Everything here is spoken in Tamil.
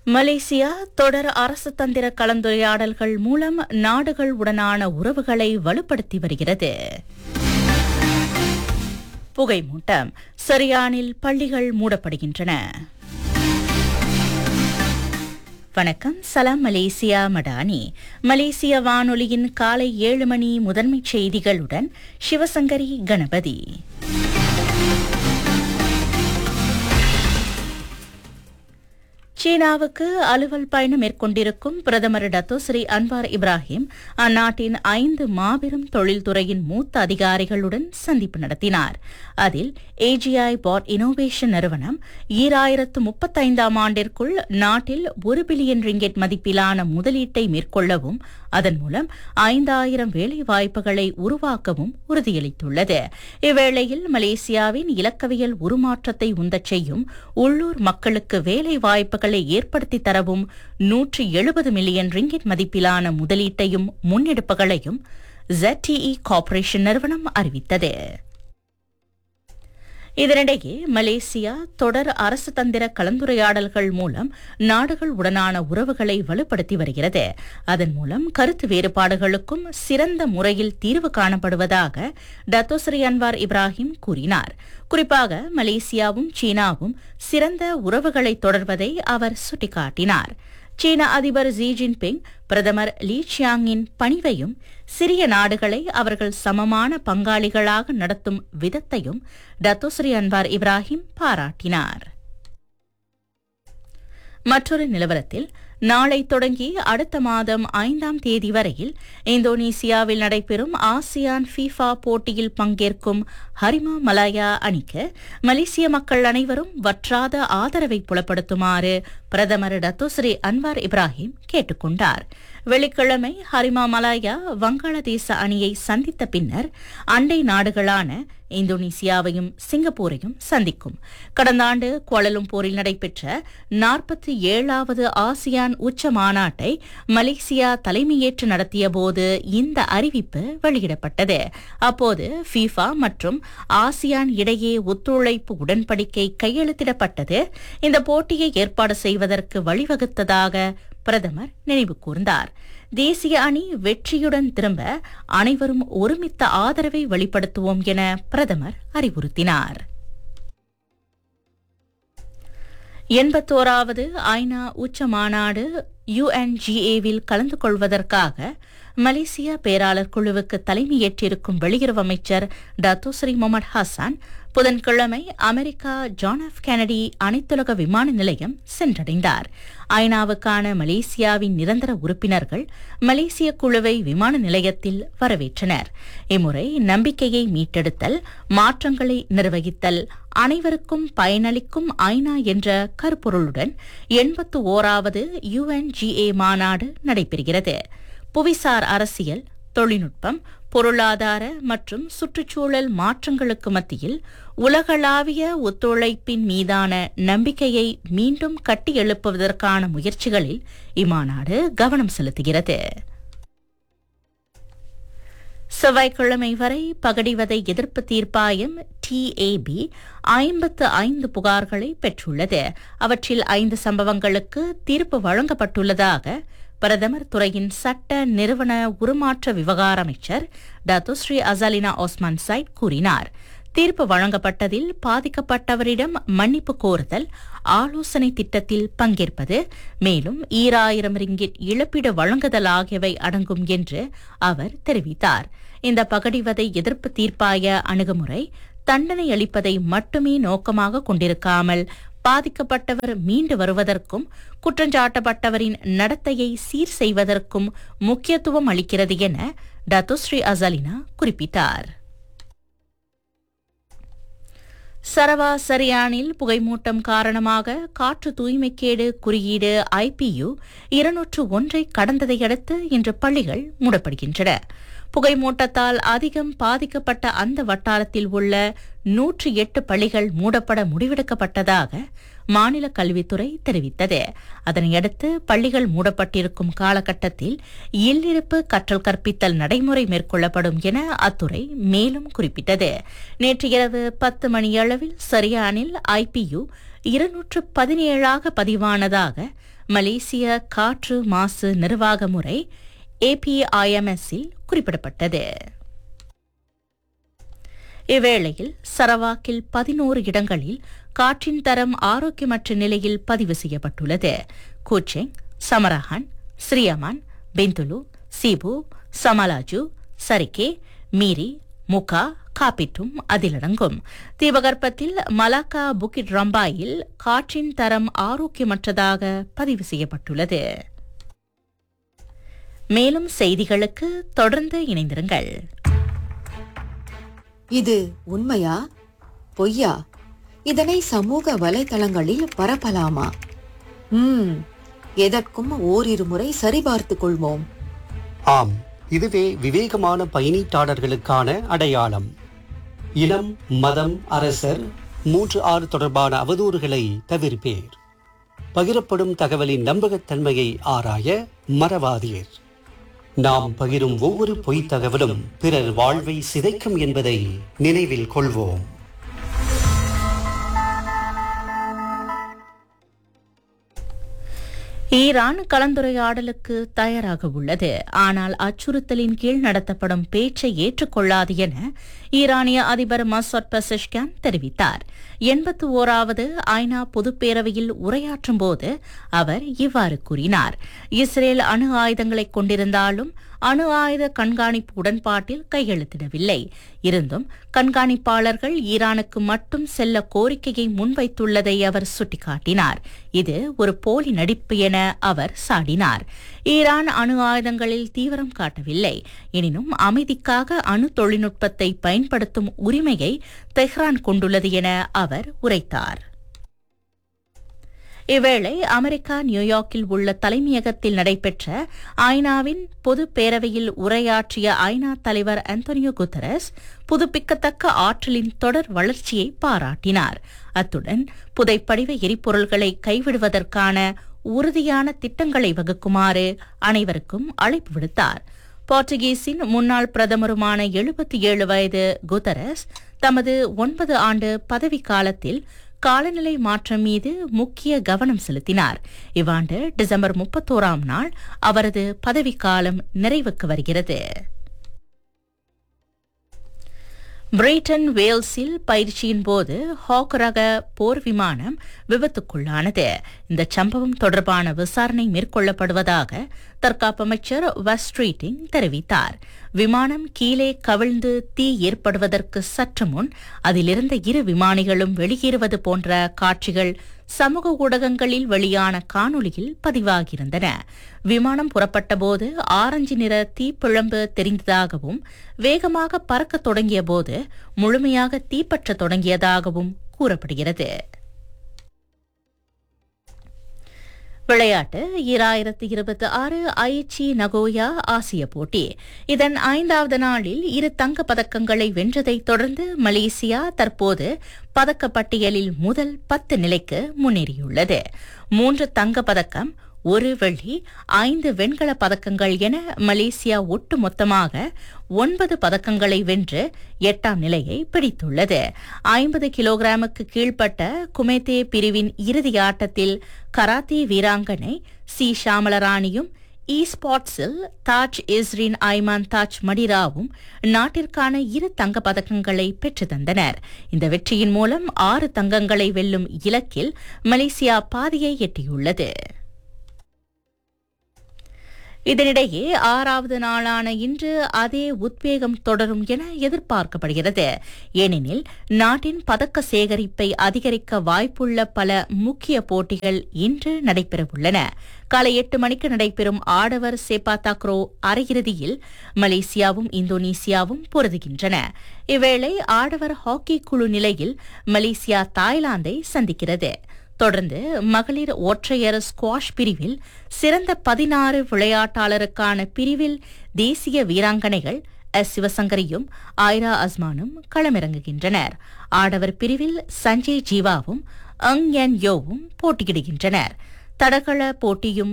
மலேசியா தொடர் அரசு தந்திர கலந்துரையாடல்கள் மூலம் நாடுகள் உடனான உறவுகளை வலுப்படுத்தி வருகிறது புகைமூட்டம் சரியானில் பள்ளிகள் மூடப்படுகின்றன வணக்கம் சலாம் மலேசியா மடானி மலேசிய வானொலியின் காலை ஏழு மணி முதன்மைச் செய்திகளுடன் சிவசங்கரி கணபதி சீனாவுக்கு அலுவல் பயணம் மேற்கொண்டிருக்கும் பிரதமர் டத்தோஸ்ரீ அன்வார் இப்ராஹிம் அந்நாட்டின் ஐந்து மாபெரும் தொழில்துறையின் மூத்த அதிகாரிகளுடன் சந்திப்பு நடத்தினார் அதில் ஏஜிஐ பாட் இனோவேஷன் நிறுவனம் ஈராயிரத்து முப்பத்தைந்தாம் ஆண்டிற்குள் நாட்டில் ஒரு பில்லியன் ரிங்கெட் மதிப்பிலான முதலீட்டை மேற்கொள்ளவும் அதன் மூலம் ஐந்தாயிரம் வேலைவாய்ப்புகளை உருவாக்கவும் உறுதியளித்துள்ளது இவ்வேளையில் மலேசியாவின் இலக்கவியல் உருமாற்றத்தை உந்தச் செய்யும் உள்ளூர் மக்களுக்கு வேலைவாய்ப்புகளை ஏற்படுத்தித் தரவும் நூற்றி எழுபது மில்லியன் ரிங்கிட் மதிப்பிலான முதலீட்டையும் முன்னெடுப்புகளையும் ZTE கார்ப்பரேஷன் நிறுவனம் அறிவித்தது இதனிடையே மலேசியா தொடர் அரசு தந்திர கலந்துரையாடல்கள் மூலம் நாடுகள் உடனான உறவுகளை வலுப்படுத்தி வருகிறது அதன் மூலம் கருத்து வேறுபாடுகளுக்கும் சிறந்த முறையில் தீர்வு காணப்படுவதாக டத்தோஸ்ரீ அன்வார் இப்ராஹிம் கூறினார் குறிப்பாக மலேசியாவும் சீனாவும் சிறந்த உறவுகளை தொடர்வதை அவர் சுட்டிக்காட்டினார் சீன அதிபர் ஜி ஜின்பிங் பிரதமர் லீ சியாங்கின் பணிவையும் சிறிய நாடுகளை அவர்கள் சமமான பங்காளிகளாக நடத்தும் விதத்தையும் டத்தோஸ்ரீ அன்வார் இப்ராஹிம் பாராட்டினார் மற்றொரு நிலவரத்தில் நாளை தொடங்கி அடுத்த மாதம் ஐந்தாம் தேதி வரையில் இந்தோனேசியாவில் நடைபெறும் ஆசியான் ஃபீஃபா போட்டியில் பங்கேற்கும் ஹரிமா மலாயா அணிக்கு மலேசிய மக்கள் அனைவரும் வற்றாத ஆதரவை புலப்படுத்துமாறு பிரதமர் டத்தோஸ்ரீ அன்வார் இப்ராஹிம் கேட்டுக் கொண்டார் வெள்ளிக்கிழமை ஹரிமா மலாயா வங்காளதேச அணியை சந்தித்த பின்னர் அண்டை நாடுகளான இந்தோனேசியாவையும் சிங்கப்பூரையும் சந்திக்கும் கடந்த ஆண்டு கோலலும்பூரில் நடைபெற்ற நாற்பத்தி ஏழாவது ஆசியான் உச்ச மாநாட்டை மலேசியா தலைமையேற்று நடத்தியபோது இந்த அறிவிப்பு வெளியிடப்பட்டது அப்போது ஃபீஃபா மற்றும் ஆசியான் இடையே ஒத்துழைப்பு உடன்படிக்கை கையெழுத்திடப்பட்டது இந்த போட்டியை ஏற்பாடு செய்வதற்கு வழிவகுத்ததாக பிரதமர் நினைவு கூர்ந்தார் தேசிய அணி வெற்றியுடன் திரும்ப அனைவரும் ஒருமித்த ஆதரவை வெளிப்படுத்துவோம் என பிரதமர் அறிவுறுத்தினார் எண்பத்தோராவது ஐநா உச்ச மாநாடு யுஎன்ஜிஏவில் கலந்து கொள்வதற்காக மலேசியா பேராளர் குழுவுக்கு தலைமையேற்றிருக்கும் வெளியுறவு அமைச்சர் டத்தோஸ்ரீ முகமது ஹசான் புதன்கிழமை அமெரிக்கா ஜான் எஃப் கெனடி அனைத்துலக விமான நிலையம் சென்றடைந்தார் ஐநாவுக்கான மலேசியாவின் நிரந்தர உறுப்பினர்கள் மலேசிய குழுவை விமான நிலையத்தில் வரவேற்றனர் இம்முறை நம்பிக்கையை மீட்டெடுத்தல் மாற்றங்களை நிர்வகித்தல் அனைவருக்கும் பயனளிக்கும் ஐநா என்ற கருப்பொருளுடன் எண்பத்து ஓராவது யுஎன்ஜிஏ மாநாடு நடைபெறுகிறது புவிசார் அரசியல் தொழில்நுட்பம் பொருளாதார மற்றும் சுற்றுச்சூழல் மாற்றங்களுக்கு மத்தியில் உலகளாவிய ஒத்துழைப்பின் மீதான நம்பிக்கையை மீண்டும் கட்டியெழுப்புவதற்கான முயற்சிகளில் இம்மாநாடு கவனம் செலுத்துகிறது செவ்வாய்க்கிழமை வரை பகடிவதை எதிர்ப்பு தீர்ப்பாயம் டிஏபி ஐம்பத்து ஐந்து புகார்களை பெற்றுள்ளது அவற்றில் ஐந்து சம்பவங்களுக்கு தீர்ப்பு வழங்கப்பட்டுள்ளதாக பிரதமர் துறையின் சட்ட நிறுவன உருமாற்ற விவகார அமைச்சர் டத்துஸ்ரீ அசாலினா ஓஸ்மான் சைட் கூறினார் தீர்ப்பு வழங்கப்பட்டதில் பாதிக்கப்பட்டவரிடம் மன்னிப்பு கோருதல் ஆலோசனை திட்டத்தில் பங்கேற்பது மேலும் ஈராயிரம் ரிங்கிட் இழப்பீடு வழங்குதல் ஆகியவை அடங்கும் என்று அவர் தெரிவித்தார் இந்த பகடிவதை எதிர்ப்பு தீர்ப்பாய அணுகுமுறை தண்டனை அளிப்பதை மட்டுமே நோக்கமாக கொண்டிருக்காமல் பாதிக்கப்பட்டவர் மீண்டு வருவதற்கும் குற்றஞ்சாட்டப்பட்டவரின் நடத்தையை சீர் செய்வதற்கும் முக்கியத்துவம் அளிக்கிறது என டத்துஸ்ரீ அசலினா குறிப்பிட்டார் சரவா சரியானில் புகைமூட்டம் காரணமாக காற்று தூய்மைக்கேடு குறியீடு ஐபியு இருநூற்று ஒன்றை கடந்ததையடுத்து இன்று பள்ளிகள் மூடப்படுகின்றன புகைமூட்டத்தால் அதிகம் பாதிக்கப்பட்ட அந்த வட்டாரத்தில் உள்ள நூற்றி எட்டு பள்ளிகள் மூடப்பட முடிவெடுக்கப்பட்டதாக மாநில கல்வித்துறை தெரிவித்தது அதனையடுத்து பள்ளிகள் மூடப்பட்டிருக்கும் காலகட்டத்தில் இல்லிருப்பு கற்றல் கற்பித்தல் நடைமுறை மேற்கொள்ளப்படும் என அத்துறை மேலும் குறிப்பிட்டது நேற்று இரவு பத்து மணியளவில் சரியானில் ஐபியு இருநூற்று பதினேழாக பதிவானதாக மலேசிய காற்று மாசு நிர்வாக முறை ஏபிஐஎம்எஸ்ஸில் குறிப்பிடப்பட்டது இவ்வேளையில் சரவாக்கில் பதினோரு இடங்களில் காற்றின் தரம் ஆரோக்கியமற்ற நிலையில் பதிவு செய்யப்பட்டுள்ளது கூச்செங் சமரஹான் ஸ்ரீயமான் பெந்துலு சீபு சமலாஜு சரிகே மீரி முகா காப்பிட்டும் அதிலடங்கும் தீபகற்பத்தில் மலாக்கா புக்கிட் ரம்பாயில் காற்றின் தரம் ஆரோக்கியமற்றதாக பதிவு செய்யப்பட்டுள்ளது மேலும் செய்திகளுக்கு தொடர்ந்து இணைந்திருங்கள் இது உண்மையா பொய்யா இதனை சமூக வலைதளங்களில் பரப்பலாமா ம் எதற்கும் ஓரிரு முறை சரிபார்த்துக் கொள்வோம் ஆம் இதுவே விவேகமான பயணீட்டாளர்களுக்கான அடையாளம் இனம் மதம் அரசர் மூன்று ஆறு தொடர்பான அவதூறுகளை தவிர்ப்பேர் பகிரப்படும் தகவலின் நம்பகத்தன்மையை ஆராய மறவாதீர் நாம் பகிரும் ஒவ்வொரு பொய்த் தகவலும் பிறர் வாழ்வை சிதைக்கும் என்பதை நினைவில் கொள்வோம் ஈரான் கலந்துரையாடலுக்கு தயாராக உள்ளது ஆனால் அச்சுறுத்தலின் கீழ் நடத்தப்படும் பேச்சை ஏற்றுக்கொள்ளாது என ஈரானிய அதிபர் மசோட் பெசஷ்கான் தெரிவித்தார் எண்பத்து ஓராவது ஐநா பொதுப்பேரவையில் உரையாற்றும் போது அவர் இவ்வாறு கூறினார் இஸ்ரேல் அணு ஆயுதங்களை கொண்டிருந்தாலும் அணு ஆயுத கண்காணிப்பு உடன்பாட்டில் கையெழுத்திடவில்லை இருந்தும் கண்காணிப்பாளர்கள் ஈரானுக்கு மட்டும் செல்ல கோரிக்கையை முன்வைத்துள்ளதை அவர் சுட்டிக்காட்டினார் இது ஒரு போலி நடிப்பு என அவர் சாடினார் ஈரான் அணு ஆயுதங்களில் தீவிரம் காட்டவில்லை எனினும் அமைதிக்காக அணு தொழில்நுட்பத்தை பயன்படுத்தும் உரிமையை தெஹ்ரான் கொண்டுள்ளது என அவர் உரைத்தார் இவ்வேளை அமெரிக்கா நியூயார்க்கில் உள்ள தலைமையகத்தில் நடைபெற்ற ஐநாவின் பொது பேரவையில் உரையாற்றிய ஐநா தலைவர் அந்தோனியோ குத்தரஸ் புதுப்பிக்கத்தக்க ஆற்றலின் தொடர் வளர்ச்சியை பாராட்டினார் அத்துடன் புதைப்படிவ எரிபொருள்களை கைவிடுவதற்கான உறுதியான திட்டங்களை வகுக்குமாறு அனைவருக்கும் அழைப்பு விடுத்தார் போர்ச்சுகீஸின் முன்னாள் பிரதமருமான எழுபத்தி ஏழு வயது குத்தரஸ் தமது ஒன்பது ஆண்டு பதவிக்காலத்தில் காலநிலை மாற்றம் மீது முக்கிய கவனம் செலுத்தினார் இவ்வாண்டு டிசம்பர் முப்பத்தோராம் நாள் அவரது பதவிக்காலம் நிறைவுக்கு வருகிறது பிரிட்டன் வேல்ஸில் பயிற்சியின் போது ஹாக் ரக போர் விமானம் விபத்துக்குள்ளானது இந்த சம்பவம் தொடர்பான விசாரணை மேற்கொள்ளப்படுவதாக தற்காப்பு அமைச்சர் வெஸ்ட்ரீட்டிங் தெரிவித்தார் விமானம் கீழே கவிழ்ந்து தீ ஏற்படுவதற்கு சற்று முன் அதிலிருந்த இரு விமானிகளும் வெளியேறுவது போன்ற காட்சிகள் சமூக ஊடகங்களில் வெளியான காணொளியில் பதிவாகியிருந்தன விமானம் புறப்பட்டபோது ஆரஞ்சு நிற தீப்பிழம்பு தெரிந்ததாகவும் வேகமாக பறக்கத் தொடங்கிய போது முழுமையாக தீப்பற்ற தொடங்கியதாகவும் கூறப்படுகிறது விளையாட்டு ஈராயிரத்து இருபத்தி ஆறு ஐச்சி நகோயா ஆசிய போட்டி இதன் ஐந்தாவது நாளில் இரு தங்க பதக்கங்களை வென்றதைத் தொடர்ந்து மலேசியா தற்போது பதக்கப்பட்டியலில் முதல் பத்து நிலைக்கு முன்னேறியுள்ளது மூன்று தங்க பதக்கம் ஒரு வெள்ளி ஐந்து வெண்கல பதக்கங்கள் என மலேசியா ஒட்டுமொத்தமாக ஒன்பது பதக்கங்களை வென்று எட்டாம் நிலையை பிடித்துள்ளது ஐம்பது கிலோகிராமுக்கு கீழ்ப்பட்ட குமேத்தே பிரிவின் இறுதி ஆட்டத்தில் கராத்தே வீராங்கனை சி ஷாமலராணியும் இ ஸ்பாட்ஸில் தாஜ் இஸ்ரின் ஐமான் தாஜ் மடிராவும் நாட்டிற்கான இரு தங்க பதக்கங்களை பெற்று தந்தனர் இந்த வெற்றியின் மூலம் ஆறு தங்கங்களை வெல்லும் இலக்கில் மலேசியா பாதியை எட்டியுள்ளது இதனிடையே ஆறாவது நாளான இன்று அதே உத்வேகம் தொடரும் என எதிர்பார்க்கப்படுகிறது ஏனெனில் நாட்டின் பதக்க சேகரிப்பை அதிகரிக்க வாய்ப்புள்ள பல முக்கிய போட்டிகள் இன்று நடைபெறவுள்ளன காலை எட்டு மணிக்கு நடைபெறும் ஆடவர் சேப்பாத்தாக்ரோ அரையிறுதியில் மலேசியாவும் இந்தோனேசியாவும் பொருதுகின்றன இவ்வேளை ஆடவர் ஹாக்கி குழு நிலையில் மலேசியா தாய்லாந்தை சந்திக்கிறது தொடர்ந்து மகளிர் ஒற்றையர் ஸ்குவாஷ் பிரிவில் சிறந்த பதினாறு விளையாட்டாளருக்கான பிரிவில் தேசிய வீராங்கனைகள் எஸ் சிவசங்கரியும் ஆயிரா அஸ்மானும் களமிறங்குகின்றனர் ஆடவர் பிரிவில் சஞ்சய் ஜீவாவும் அங் என் யோவும் போட்டியிடுகின்றனர் தடகள போட்டியும்